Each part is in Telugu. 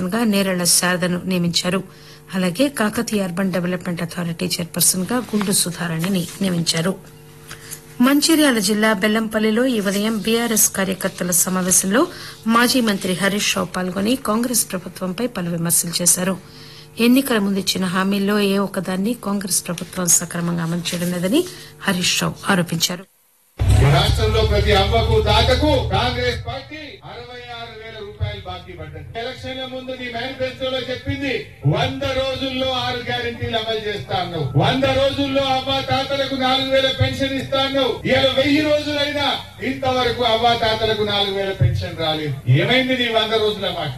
చైర్పర్సన్ గా నేరళ్ల శారదను నియమించారు అలాగే Kakatiya urban development authority chairperson గా గుండు సుధారాణిని నియమించారు మంచిర్యాల జిల్లా బెల్లంపల్లిలో ఈ ఉదయం బీఆర్ఎస్ కార్యకర్తల సమావేశంలో మాజీ మంత్రి హరీష్ రావు పాల్గొని కాంగ్రెస్ ప్రభుత్వంపై పలు విమర్శలు చేశారు ఎన్నికల ముందు ఇచ్చిన హామీల్లో ఏ ఒక్కదాన్ని కాంగ్రెస్ ప్రభుత్వం సక్రమంగా అమలు చేయడం లేదని హరీష్ రావు ఆరోపించారు రాష్ట్రంలో ప్రతి అవ్వకు దాతకు కాంగ్రెస్ పార్టీ అరవై ఆరు వేల రూపాయలు బాకీ పడ్డది ఎలక్షన్ల ముందు నీ మేనిఫెస్టోలో చెప్పింది వంద రోజుల్లో ఆరు గ్యారెంటీలు అమలు చేస్తాను వంద రోజుల్లో అవ్వ తాతలకు నాలుగు వేల పెన్షన్ ఇస్తాను ఇవాళ వెయ్యి రోజులైనా ఇంతవరకు అవ్వ తాతలకు నాలుగు వేల పెన్షన్ రాలేదు ఏమైంది నీ వంద రోజుల మాట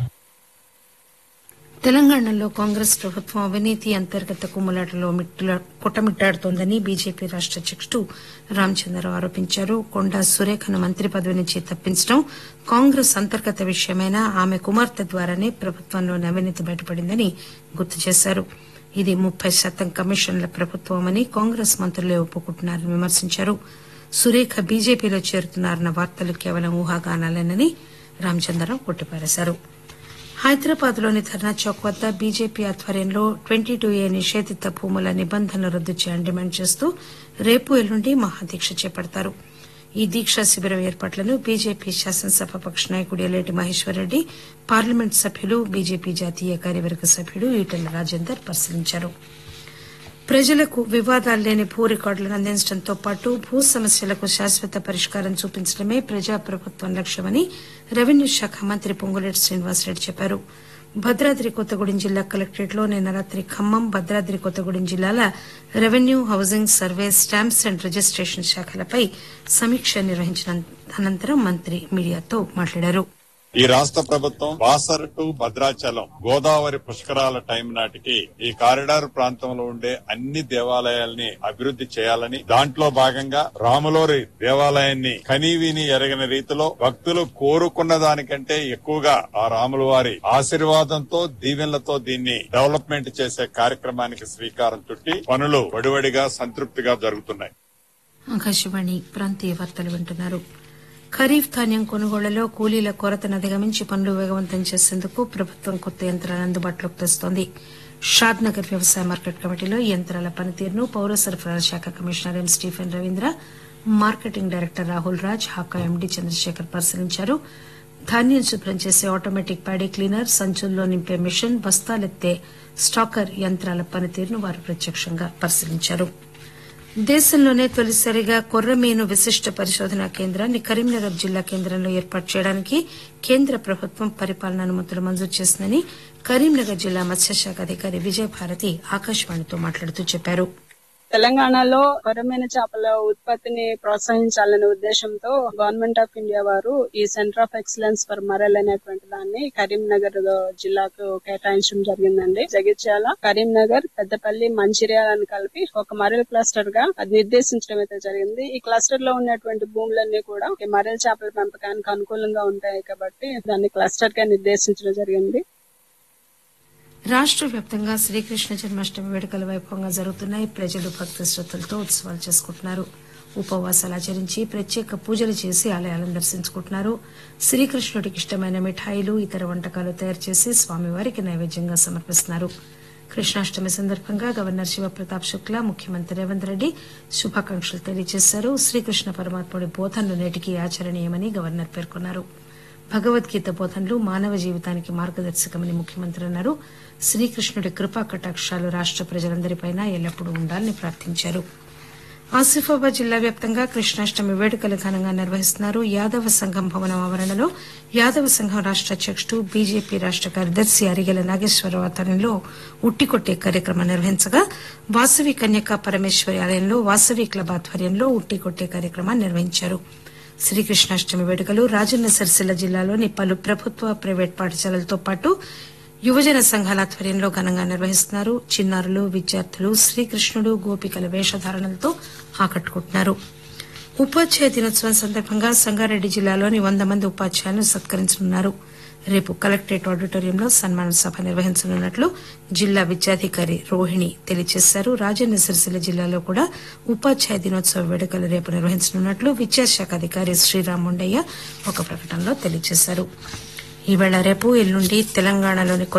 తెలంగాణలో కాంగ్రెస్ ప్రభుత్వం అవినీతి అంతర్గత కుమ్ములాటలో మిట్టుల- కొట్టమిట్టాడుతోందని బీజేపీ రాష్ట అధ్యకుడు రామచంద్రరావు ఆరోపించారు కొండా సురేఖను మంత్రి పదవి నుంచి తప్పించడం కాంగ్రెస్ అంతర్గత విషయమైనా ఆమె కుమార్తె ద్వారానే ప్రభుత్వంలోని అవినీతి బయటపడిందని గుర్తు చేశారు ఇది ముప్పై శాతం కమిషన్ల ప్రభుత్వమని కాంగ్రెస్ మంత్రులే ఒప్పుకుంటున్నారని విమర్శించారు సురేఖ బీజేపీలో చేరుతున్నారన్న వార్తలు కేవలం ఊహాగానాలేనని రామచంద్రరావు కొట్టిపారేశారు హైదరాబాద్ లోని ధర్నా చౌక్ వద్ద బీజేపీ ఆధ్వర్యంలో ట్వంటీ టూ ఏ నిషేధిత భూముల నిబంధనలు రద్దు చేయాలని డిమాండ్ చేస్తూ రేపు ఎల్లుండి మహాదీక్ష చేపడతారు ఈ దీక్షా శిబిరం ఏర్పాట్లను బీజేపీ శాసనసభాపక్ష నాయకుడు ఎల్లేటి మహేశ్వరరెడ్డి పార్లమెంట్ సభ్యులు బీజేపీ జాతీయ కార్యవర్గ సభ్యుడు ఈటెల రాజేందర్ పరిశీలించారు ప్రజలకు వివాదాలు లేని భూ రికార్డులను అందించడంతో పాటు భూ సమస్యలకు శాశ్వత పరిష్కారం చూపించడమే ప్రజాప్రభుత్వం లక్ష్యమని రెవెన్యూ శాఖ మంత్రి పొంగులేటి శ్రీనివాసరెడ్డి చెప్పారు భద్రాద్రి కొత్తగూడెం జిల్లా కలెక్టరేట్ లో నిన్న రాత్రి ఖమ్మం భద్రాద్రి కొత్తగూడెం జిల్లాల revenue housing survey stamps and registration శాఖలపై సమీక్ష నిర్వహించిన అనంతరం మంత్రి మీడియాతో మాట్లాడారు ఈ రాష్ట్ర ప్రభుత్వం బాసర్ టు భద్రాచలం గోదావరి పుష్కరాల టైం నాటికి ఈ కారిడార్ ప్రాంతంలో ఉండే అన్ని దేవాలయాల్ని అభివృద్ధి చేయాలని దాంట్లో భాగంగా రాములోరి దేవాలయాన్ని కనీవిని ఎరగని రీతిలో భక్తులు కోరుకున్న దానికంటే ఎక్కువగా ఆ రాముల వారి ఆశీర్వాదంతో దీవెనలతో దీన్ని డెవలప్మెంట్ చేసే కార్యక్రమానికి శ్రీకారం చుట్టి పనులు వడివడిగా సంతృప్తిగా జరుగుతున్నాయి ఆకాశవాణి ప్రాంతీయ వార్తలు వింటున్నారు ఖరీఫ్ ధాన్యం కొనుగోళ్లలో కూలీల కొరతను అధిగమించి పనులు వేగవంతం చేసేందుకు ప్రభుత్వం కొత్త యంత్రాలను అందుబాటులోకి తెస్తోంది షాద్ నగర్ వ్యవసాయ మార్కెట్ కమిటీలో ఈ యంత్రాల పనితీరును పౌర సరఫరాల శాఖ commissioner M Stephen Ravindra marketing director Rahul Raj HACA MD Chandrasekhar పరిశీలించారు ధాన్యం శుభ్రం చేసే ఆటోమేటిక్ ప్యాడీ క్లీనర్ సంచుల్లో నింపే మిషన్ బస్తాలెత్తే స్టాకర్ యంత్రాల పనితీరును వారు ప్రత్యక్షంగా పరిశీలించారు దేశంలోనే తొలిసారిగా కొర్రమీను విశిష్ట పరిశోధనా కేంద్రాన్ని కరీంనగర్ జిల్లా కేంద్రంలో ఏర్పాటు చేయడానికి కేంద్ర ప్రభుత్వం పరిపాలన అనుమతులు మంజూరు చేసిందని కరీంనగర్ జిల్లా మత్స్యశాఖ అధికారి విజయభారతి ఆకాశవాణితో మాట్లాడుతూ చెప్పారు తెలంగాణలో కొరమైన చేపల ఉత్పత్తిని ప్రోత్సహించాలనే ఉద్దేశంతో గవర్నమెంట్ ఆఫ్ ఇండియా వారు ఈ సెంటర్ ఆఫ్ ఎక్సలెన్స్ ఫర్ మరల్ అనేటువంటి దాన్ని కరీంనగర్ జిల్లాకు కేటాయించడం జరిగిందండి జగిత్యాల కరీంనగర్ పెద్దపల్లి మంచిర్యాలను కలిపి ఒక మరల్ క్లస్టర్ గా అది నిర్దేశించడం అయితే జరిగింది ఈ క్లస్టర్ లో ఉన్నటువంటి భూములన్నీ కూడా ఈ మరల్ చేపల పెంపకానికి అనుకూలంగా ఉంటాయి కాబట్టి దాన్ని క్లస్టర్ గా నిర్దేశించడం జరిగింది రాష్ట్ర వ్యాప్తంగా శ్రీకృష్ణ జన్మాష్టమి వేడుకలు వైభవంగా జరుగుతున్నాయి ప్రజలు భక్తి శ్రద్దలతో ఉత్సవాలు చేసుకుంటున్నారు ఉపవాసాలు ఆచరించి ప్రత్యేక పూజలు చేసి ఆలయాలను దర్శించుకుంటున్నారు శ్రీకృష్ణుడికి ఇష్టమైన మిఠాయిలు ఇతర వంటకాలు తయారు చేసి స్వామివారికి నైవేద్యంగా సమర్పిస్తున్నారు కృష్ణాష్టమి సందర్భంగా గవర్నర్ శివప్రతాప్ శుక్లా ముఖ్యమంత్రి రేవంత్ రెడ్డి శుభాకాంక్షలు తెలియజేశారు శ్రీకృష్ణ పరమాత్ముడి బోధనలు నేటికి ఆచరణీయమని గవర్నర్ పేర్కొన్నారు భగవద్గీత బోధనలు మానవ జీవితానికి మార్గదర్శకమని ముఖ్యమంత్రి అన్నారు శ్రీకృష్ణుడి కృపా కటాక్షాలు రాష్ట ప్రజలందరిపైన ఎల్లప్పుడూ ఉండాలని ప్రార్థించారు ఆసిఫాబాద్ జిల్లా వ్యాప్తంగా కృష్ణాష్టమి వేడుకలు ఘనంగా నిర్వహిస్తున్నారు యాదవ సంఘం భవనం ఆవరణలో యాదవ సంఘం రాష్ట అధ్యకుడు బీజేపీ రాష్ట కార్యదర్శి అరిగెల నాగేశ్వరరావు ఆధ్వర్యంలో ఉట్టికొట్టే కార్యక్రమం నిర్వహించగా వాసవి కన్యకా పరమేశ్వరి ఆలయంలో వాసవి క్లబ్ ఆధ్వర్యంలో ఉట్టికొట్టే కార్యక్రమాన్ని నిర్వహించారు శ్రీకృష్ణాష్టమి వేడుకలు రాజన్న సిరిసిల్ల జిల్లాలోని పలు ప్రభుత్వ ప్రైవేట్ పాఠశాలలతో పాటు యువజన సంఘాల ఆధ్వర్యంలో ఘనంగా నిర్వహిస్తున్నారు చిన్నారులు విద్యార్థులు శ్రీకృష్ణుడు గోపికల వేషధారణలతో ఆకట్టుకుంటున్నారు ఉపాధ్యాయ దినోత్సవం సందర్భంగా సంగారెడ్డి జిల్లాలోని వంద మంది ఉపాధ్యాయులను సత్కరించనున్నారు రేపు కలెక్టరేట్ ఆడిటోరియంలో సన్మాన సభ నిర్వహించనున్నట్లు జిల్లా విద్యాధికారి రోహిణి తెలియజేశారు రాజన్న సిరిసిల్ల జిల్లాలో కూడా ఉపాధ్యాయ దినోత్సవ వేడుకలు రేపు నిర్వహించనున్నట్లు విద్యాశాఖ అధికారి శ్రీరామ్ ముండయ్య ఒక ప్రకటనలో తెలియజేశారు ఈవేళ రేపు ఎల్లుండి తెలంగాణలోని